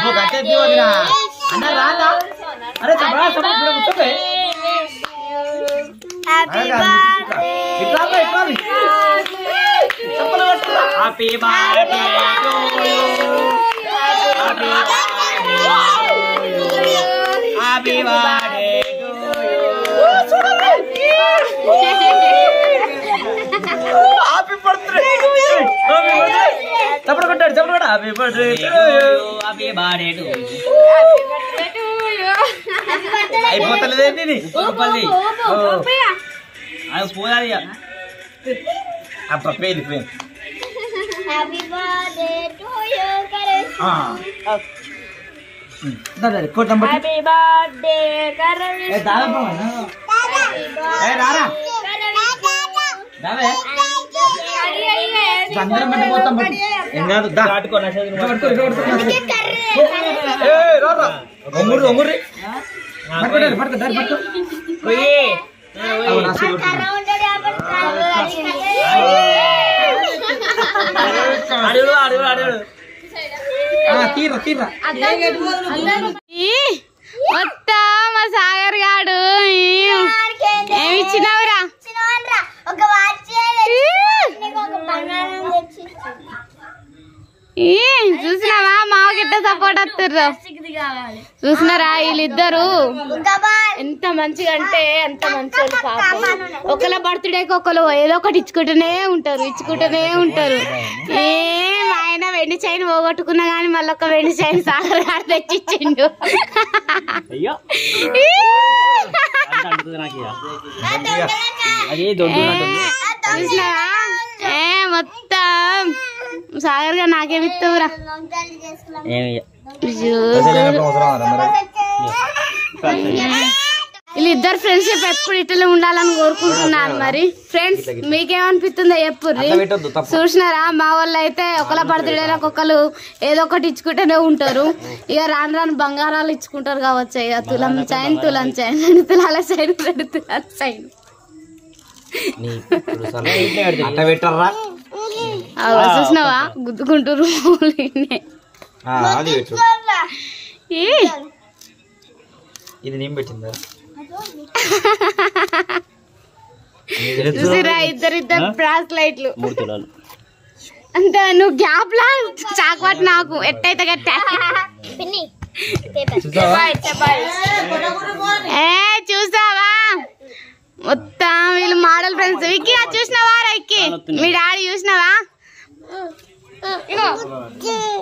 అబ్బో గట్టే వదినా అన్న రాదా అరే చెప్పరా చెప్పరా ఇప్పుడు కూర్చోపే ఇట్లా రా, ఇట్లా రా. చెప్పలు పట్టురా. Happy birthday happy birthday happy birthday చప్పుడు కొట్టాడు చప్పుడు కొట్ట హ్యాపీ బర్త్డే హ్యాపీ బర్త్డే అయిపోతలేదేంటి ఇది? పల్లి ఓ. అది పోయాలి ఇక. అబ్బా పేరు పేరు happy birthday to you Karan కొట్టం బట్టి హ్యాపీ బర్త్డే కరణ్ ఏ దాదా ఏ రారా రావే అందరం బట్టి పోతాం బట్టి ఏం కాదు దా ఇట్లా పట్టుకో, ఇట్లా పట్టుకో. ఏ, రా, రా. ఒంగుర్రి, ఒంగుర్రి. పట్టుకో, పట్టుకో, దారి పట్టుకో. అవును, ఆశీర్వాదం పట్టుకో. అడుగు అడుగు అడుగు ఆ, తీరా తీరా మొత్తం మా సాగర్ గాడు ఏమి ఇచ్చినావురా ఒక వాచ్ నీకు ఒక బంగారం తెచ్చి ఈ, చూసినావా మావకిట్ట సపోర్ట్ వస్తుర్రు చూసినారా వీళ్ళిద్దరు ఎంత మంచిగా అంటే ఎంత మంచి పాపం ఒకళ్ళ బర్త్డేకి ఒకరు ఏదో ఒకటి ఇచ్చుకుంటూనే ఉంటారు ఇచ్చుకుంటూనే ఉంటారు ఏం ఆయన వెండి చైన్ పోగొట్టుకున్నా గానీ మళ్ళీ ఒక వెండి చైన్ సాగర్ గారు తెచ్చిచ్చిండు అయ్యో ఈ, అంటుంది నాకు ఇక. అది దొడ్డు చూసినావా ఏ మొత్తం సాగర్ గారు నాకేమిస్తావురా ఏమి వీళ్ళిద్దరు ఫ్రెండ్షిప్ ఎప్పుడు ఇట్లా ఉండాలని కోరుకుంటున్నాను మరి ఫ్రెండ్స్ మీకేమనిపిస్తుందో చెప్పుర్రి అట్లా పెట్టొద్దు, తప్పు. చూసినారా మా వాళ్ళు అయితే ఒకళ్ళ బర్త్డేలకు ఒకళ్ళు ఏదో ఒకటి ఇచ్చుకుంటూనే ఉంటారు ఇక రాను రాను బంగారాలు ఇచ్చుకుంటారు కావచ్చు ఇక తులం చైన్ తులం చైన్ రెండు తులాల చైన్ రెండు తులాల చైన్ అట్ట పెట్టర్రా అవ్వ, చూసినావా గుద్దుకుంటారు ఆ, అది పెట్టు ఈ, ఇది నేను పెట్టిందా చూసిరా ఇద్దరిద్దరు బ్రాస్ లైట్లు మూడు తులాలు అంత నువ్వు గ్యాప్ లా చాక్వాట్ నాకు ఎట్టయితే గట్టా పిన్ని ఏ చూసావా మొత్తం వీళ్ళు మోడల్ ఫ్రెండ్స్ విక్కీ అది చూసినావా రా విక్కీ మీ డాడీ చూసినావా ఇగో